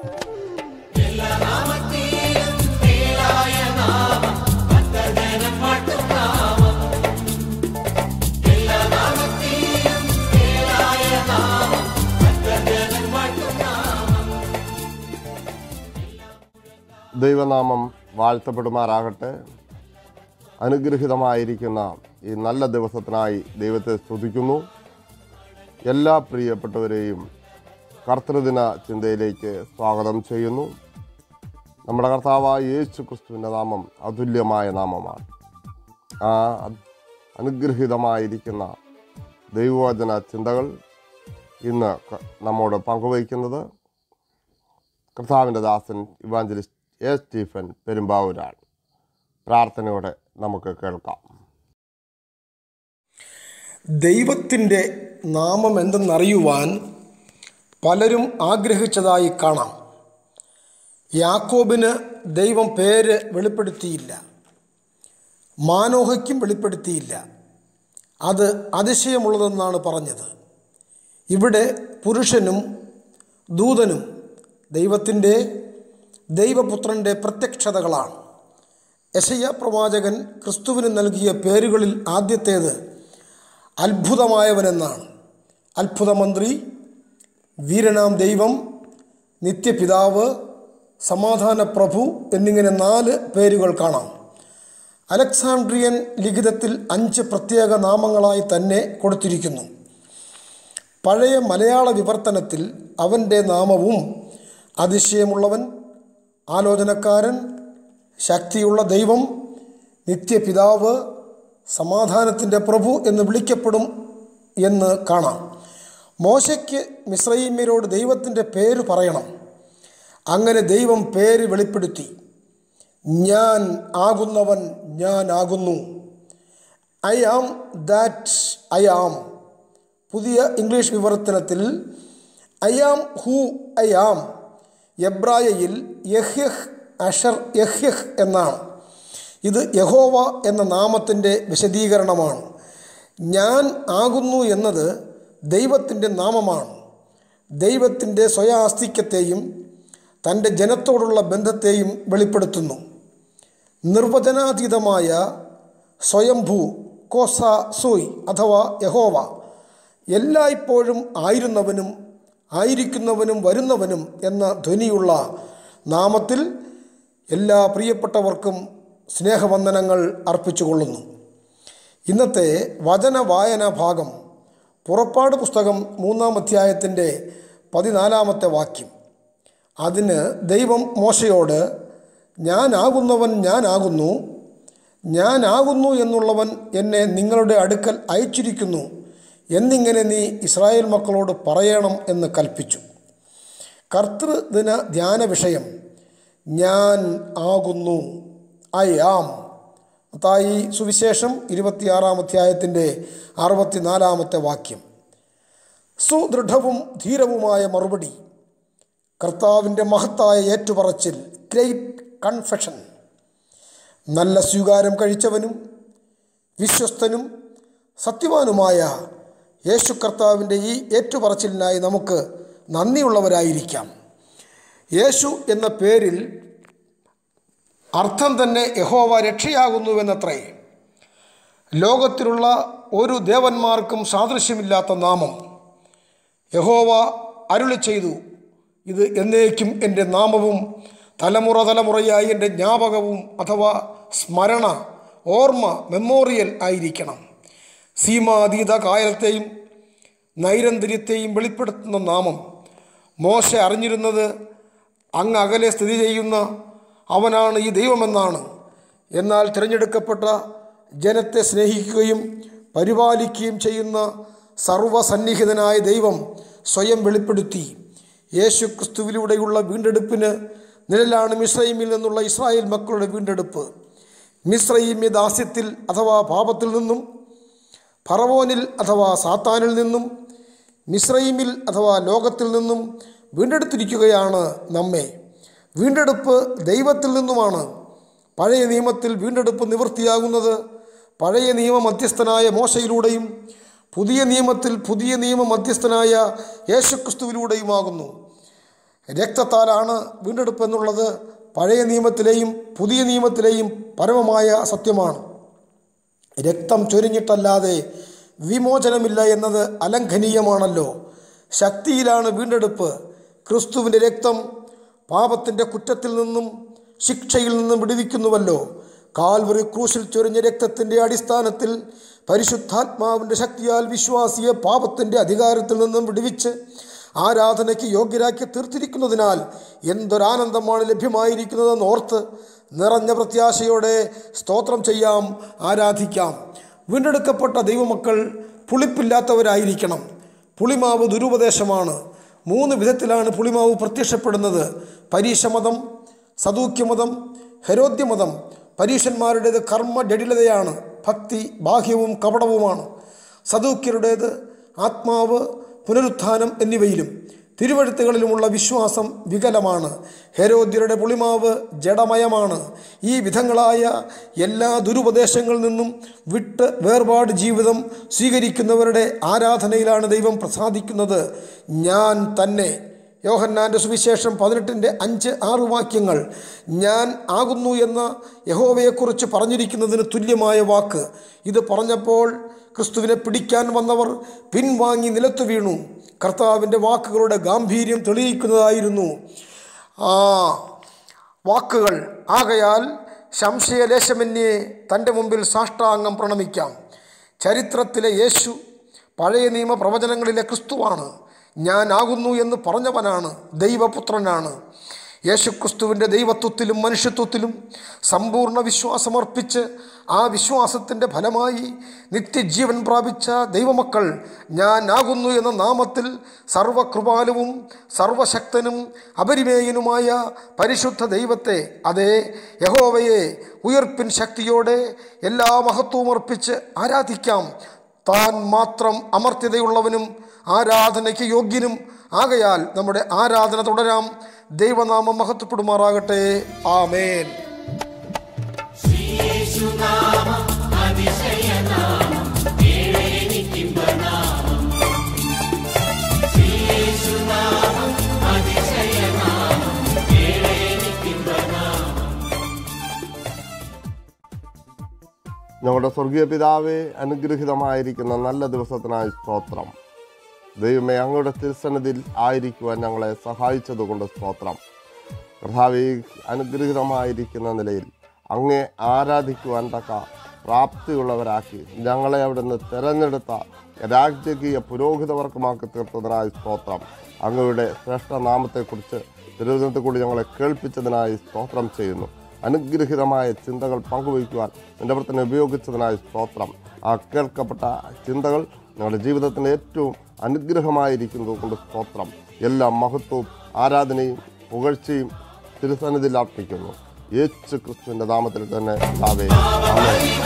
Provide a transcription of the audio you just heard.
ദൈവനാമം വാഴ്ത്തപ്പെടുമാറാകട്ടെ അനുഗ്രഹീതമായിരിക്കുന്ന ഈ നല്ല ദിവസത്തിനായി ദൈവത്തെ സ്തുതിക്കുന്നു എല്ലാ പ്രിയപ്പെട്ടവരെയും കർത്തൃദിന ചിന്തയിലേക്ക് സ്വാഗതം ചെയ്യുന്നു നമ്മുടെ കർത്താവായ യേശു ക്രിസ്തുവിൻ്റെ നാമം അതുല്യമായ നാമമാണ് ആ അത് അനുഗ്രഹീതമായിരിക്കുന്ന ദൈവവചന ചിന്തകൾ ഇന്ന് ക- നമ്മോട് പങ്കുവയ്ക്കുന്നത് കർത്താവിൻ്റെ ദാസൻ ഇവാഞ്ചലിസ്റ്റ് എ സ്റ്റീഫൻ പെരുമ്പാവൂരാണ് പ്രാർത്ഥനയോടെ നമുക്ക് കേൾക്കാം ദൈവത്തിൻ്റെ നാമം എന്തെന്നറിയുവാൻ പലരും ആഗ്രഹിച്ചതായി കാണാം യാക്കോബിന് ദൈവം പേര് വെളിപ്പെടുത്തിയില്ല മാനോഹയ്ക്കും വെളിപ്പെടുത്തിയില്ല അത് അതിശയമുള്ളതെന്നാണ് പറഞ്ഞത് ഇവിടെ പുരുഷനും ദൂതനും ദൈവത്തിൻ്റെ ദൈവപുത്രൻ്റെ പ്രത്യക്ഷതകളാണ് യശയ പ്രവാചകൻ ക്രിസ്തുവിന് നൽകിയ പേരുകളിൽ ആദ്യത്തേത് അത്ഭുതമായവനെന്നാണ് അത്ഭുതമന്ത്രി വീരനാം ദൈവം നിത്യപിതാവ് സമാധാന പ്രഭു എന്നിങ്ങനെ നാല് പേരുകൾ കാണാം അലക്സാണ്ട്രിയൻ ലിഖിതത്തിൽ അഞ്ച് പ്രത്യേക നാമങ്ങളായി തന്നെ കൊടുത്തിരിക്കുന്നു പഴയ മലയാള വിവർത്തനത്തിൽ അവൻ്റെ നാമവും അതിശയമുള്ളവൻ ആലോചനക്കാരൻ ശക്തിയുള്ള ദൈവം നിത്യപിതാവ് സമാധാനത്തിൻ്റെ പ്രഭു എന്ന് വിളിക്കപ്പെടും എന്ന് കാണാം മോശയ്ക്ക് മിശ്രൈമ്യരോട് ദൈവത്തിൻ്റെ പേര് പറയണം അങ്ങനെ ദൈവം പേര് വെളിപ്പെടുത്തി ഞാൻ ആകുന്നവൻ ഞാൻ ആകുന്നു I am that I am പുതിയ ഇംഗ്ലീഷ് വിവർത്തനത്തിൽ I am who I am എബ്രായയിൽ യഹ്യഹ് അഷർ യഹ്യഹ് എന്നാണ് ഇത് യഹോവ എന്ന നാമത്തിൻ്റെ വിശദീകരണമാണ് ഞാൻ ആകുന്നു എന്നത് ദൈവത്തിൻ്റെ നാമമാണ് ദൈവത്തിൻ്റെ സ്വയാസ്തിക്യത്തെയും തൻ്റെ ജനത്തോടുള്ള ബന്ധത്തെയും വെളിപ്പെടുത്തുന്നു നിർവചനാതീതമായ സ്വയംഭൂ കോസ സോയ് അഥവാ യഹോവ എല്ലായ്പ്പോഴും ആയിരുന്നവനും ആയിരിക്കുന്നവനും വരുന്നവനും എന്ന ധ്വനിയുള്ള നാമത്തിൽ എല്ലാ പ്രിയപ്പെട്ടവർക്കും സ്നേഹവന്ദനങ്ങൾ അർപ്പിച്ചുകൊള്ളുന്നു ഇന്നത്തെ വചന വായന ഭാഗം പുറപ്പാട് പുസ്തകം മൂന്നാം അധ്യായത്തിൻ്റെ പതിനാലാമത്തെ വാക്യം അതിന് ദൈവം മോശയോട് ഞാനാകുന്നവൻ ഞാനാകുന്നു ഞാനാകുന്നു എന്നുള്ളവൻ എന്നെ നിങ്ങളുടെ അടുക്കൽ അയച്ചിരിക്കുന്നു എന്നിങ്ങനെ നീ ഇസ്രായേൽ മക്കളോട് പറയണം എന്ന് കൽപ്പിച്ചു കർത്തൃദിന ധ്യാന വിഷയം ഞാൻ ആകുന്നു ഐ ആം മത്തായി സുവിശേഷം ഇരുപത്തിയാറാം അധ്യായത്തിൻ്റെ അറുപത്തിനാലാമത്തെ വാക്യം സുദൃഢവും ധീരവുമായ മറുപടി കർത്താവിൻ്റെ മഹത്തായ ഏറ്റുപറച്ചിൽ ഗ്രേറ്റ് കൺഫെഷൻ നല്ല സ്വീകാരം കഴിച്ചവനും വിശ്വസ്തനും സത്യവാനുമായ യേശു കർത്താവിൻ്റെ ഈ ഏറ്റുപറച്ചിലിനായി നമുക്ക് നന്ദിയുള്ളവരായിരിക്കാം യേശു എന്ന പേരിൽ അർത്ഥം തന്നെ യഹോവ രക്ഷയാകുന്നുവെന്നത്രേ ലോകത്തിലുള്ള ഒരു ദേവന്മാർക്കും സാദൃശ്യമില്ലാത്ത നാമം യഹോവ അരുളി ചെയ്തു ഇത് എന്നേക്കും എൻ്റെ നാമവും തലമുറ തലമുറയായി എൻ്റെ ജ്ഞാപകവും അഥവാ സ്മരണ ഓർമ്മ മെമ്മോറിയൽ ആയിരിക്കണം സീമാതീത കായലത്തെയും നൈരന്തര്യത്തെയും വെളിപ്പെടുത്തുന്ന നാമം മോശ അറിഞ്ഞിരുന്നത് അങ്ങ് അകലെ സ്ഥിതി ചെയ്യുന്ന അവനാണ് ഈ ദൈവമെന്നാണ് എന്നാൽ തിരഞ്ഞെടുക്കപ്പെട്ട ജനത്തെ സ്നേഹിക്കുകയും പരിപാലിക്കുകയും ചെയ്യുന്ന സർവസന്നിഹിതനായ ദൈവം സ്വയം വെളിപ്പെടുത്തി യേശു ക്രിസ്തുവിലൂടെയുള്ള വീണ്ടെടുപ്പിന് നിഴലാണ് മിശ്രൈമിൽ നിന്നുള്ള ഇസ്രായേൽ മക്കളുടെ വീണ്ടെടുപ്പ് മിശ്രൈമ്യ ദാസ്യത്തിൽ അഥവാ പാപത്തിൽ നിന്നും ഫറവോനിൽ അഥവാ സാത്താനിൽ നിന്നും മിശ്രൈമിൽ അഥവാ ലോകത്തിൽ നിന്നും വീണ്ടെടുത്തിരിക്കുകയാണ് നമ്മെ വീണ്ടെടുപ്പ് ദൈവത്തിൽ നിന്നുമാണ് പഴയ നിയമത്തിൽ വീണ്ടെടുപ്പ് നിവൃത്തിയാകുന്നത് പഴയ നിയമ മധ്യസ്ഥനായ മോശയിലൂടെയും പുതിയ നിയമത്തിൽ പുതിയ നിയമ മധ്യസ്ഥനായ യേശുക്രിസ്തുവിലൂടെയുമാകുന്നു രക്തത്താലാണ് വീണ്ടെടുപ്പ് എന്നുള്ളത് പഴയ നിയമത്തിലെയും പുതിയ നിയമത്തിലെയും പരമമായ സത്യമാണ് രക്തം ചൊരിഞ്ഞിട്ടല്ലാതെ വിമോചനമില്ല എന്നത് അലംഘനീയമാണല്ലോ ശക്തിയിലാണ് വീണ്ടെടുപ്പ് ക്രിസ്തുവിൻ്റെ രക്തം പാപത്തിൻ്റെ കുറ്റത്തിൽ നിന്നും ശിക്ഷയിൽ നിന്നും വിടുവിക്കുന്നുവല്ലോ കാൽവറി ക്രൂശിൽ ചൊരിഞ്ഞ രക്തത്തിൻ്റെ അടിസ്ഥാനത്തിൽ പരിശുദ്ധാത്മാവിൻ്റെ ശക്തിയാൽ വിശ്വാസിയെ പാപത്തിൻ്റെ അധികാരത്തിൽ നിന്നും വിടുവിച്ച് ആരാധനയ്ക്ക് യോഗ്യരാക്കി തീർത്തിരിക്കുന്നതിനാൽ എന്തൊരാനന്ദമാണ് ലഭ്യമായിരിക്കുന്നതെന്ന് ഓർത്ത് നിറഞ്ഞ പ്രത്യാശയോടെ സ്തോത്രം ചെയ്യാം ആരാധിക്കാം വീണ്ടെടുക്കപ്പെട്ട ദൈവമക്കൾ പുളിപ്പില്ലാത്തവരായിരിക്കണം പുളിമാവ് ദുരുപദേശമാണ് മൂന്ന് വിധത്തിലാണ് പുളിമാവ് പ്രത്യക്ഷപ്പെടുന്നത് പരീക്ഷമതം സദൂക്യമതം ഹരോദ്യമതം പരീക്ഷന്മാരുടേത് കർമ്മ ജടിലതയാണ് ഭക്തി ബാഹ്യവും കപടവുമാണ് സദൂക്യരുടേത് ആത്മാവ് പുനരുത്ഥാനം എന്നിവയിലും തിരുവഴുത്തുകളിലുമുള്ള വിശ്വാസം വികലമാണ് ഹെരോദ്യരുടെ പുളിമാവ് ജഡമയമാണ് ഈ വിധങ്ങളായ എല്ലാ ദുരുപദേശങ്ങളിൽ നിന്നും വിട്ട് വേർപാട് ജീവിതം സ്വീകരിക്കുന്നവരുടെ ആരാധനയിലാണ് ദൈവം പ്രസാദിക്കുന്നത് ഞാൻ തന്നെ യോഹന്നാൻ്റെ സുവിശേഷം പതിനെട്ടിൻ്റെ അഞ്ച് ആറ് വാക്യങ്ങൾ ഞാൻ ആകുന്നു എന്ന യഹോവയെക്കുറിച്ച് പറഞ്ഞിരിക്കുന്നതിന് തുല്യമായ വാക്ക് ഇത് പറഞ്ഞപ്പോൾ ക്രിസ്തുവിനെ പിടിക്കാൻ വന്നവർ പിൻവാങ്ങി നിലത്തു വീണു കർത്താവിൻ്റെ വാക്കുകളുടെ ഗാംഭീര്യം തെളിയിക്കുന്നതായിരുന്നു ആ വാക്കുകൾ ആകയാൽ സംശയലേശമന്യെ തൻ്റെ മുമ്പിൽ സാഷ്ടാംഗം പ്രണമിക്കാം ചരിത്രത്തിലെ യേശു പഴയ നിയമ പ്രവചനങ്ങളിലെ ക്രിസ്തുവാണ് ഞാനാകുന്നു എന്ന് പറഞ്ഞവനാണ് ദൈവപുത്രനാണ് യേശുക്രിസ്തുവിൻ്റെ ദൈവത്വത്തിലും മനുഷ്യത്വത്തിലും സമ്പൂർണ്ണ വിശ്വാസമർപ്പിച്ച് ആ വിശ്വാസത്തിൻ്റെ ഫലമായി നിത്യജീവൻ പ്രാപിച്ച ദൈവമക്കൾ ഞാനാകുന്നു എന്ന നാമത്തിൽ സർവകൃപാലുവും സർവശക്തനും അപരിമേയനുമായ പരിശുദ്ധ ദൈവത്തെ അതേ യഹോവയെ ഉയർപ്പിൻ ശക്തിയോടെ എല്ലാ മഹത്വവും അർപ്പിച്ച് ആരാധിക്കാം താൻ മാത്രം അമർത്യതയുള്ളവനും ആരാധനയ്ക്ക് യോഗ്യനും ആകയാൽ നമ്മുടെ ആരാധന തുടരാം ദൈവനാമം മഹത്വപ്പെടുമാറാകട്ടെ ആമേൻ ഞങ്ങളുടെ സ്വർഗീയ പിതാവെ അനുഗ്രഹിതമായിരിക്കുന്ന നല്ല ദിവസത്തിനായി സ്തോത്രം ദൈവമേ അങ്ങയുടെ തിരുസന്നിധിയിൽ ആയിരിക്കുവാൻ ഞങ്ങളെ സഹായിച്ചതുകൊണ്ട് സ്തോത്രം കർത്താവെ ഈ അനുഗ്രഹിതമായിരിക്കുന്ന നിലയിൽ അങ്ങേ ആരാധിക്കുവാൻ തക്ക പ്രാപ്തിയുള്ളവരാക്കി ഞങ്ങളെ അവിടുന്ന് തിരഞ്ഞെടുത്ത രാജകീയ പുരോഹിതവർഗമാക്കി തീർത്തതിനായി സ്തോത്രം അങ്ങയുടെ ശ്രേഷ്ഠ നാമത്തെക്കുറിച്ച് തിരുവനന്തപുരത്ത് കൂടി ഞങ്ങളെ കേൾപ്പിച്ചതിനായി സ്തോത്രം ചെയ്യുന്നു അനുഗ്രഹിതമായ ചിന്തകൾ പങ്കുവയ്ക്കുവാൻ എൻ്റെ പ്രവർത്തനം ഉപയോഗിച്ചതിനായി സ്തോത്രം ആ കേൾക്കപ്പെട്ട ചിന്തകൾ ഞങ്ങളുടെ ജീവിതത്തിൻ്റെ ഏറ്റവും അനുഗ്രഹമായിരിക്കുന്നത് കൊണ്ട് സ്തോത്രം എല്ലാ മഹത്വവും ആരാധനയും പുകഴ്ചയും തിരുസന്നിധിയിൽ അർപ്പിക്കുന്നു യേശു ക്രിസ്തുവിൻ്റെ നാമത്തിൽ തന്നെ ആമേൻ. ആമേൻ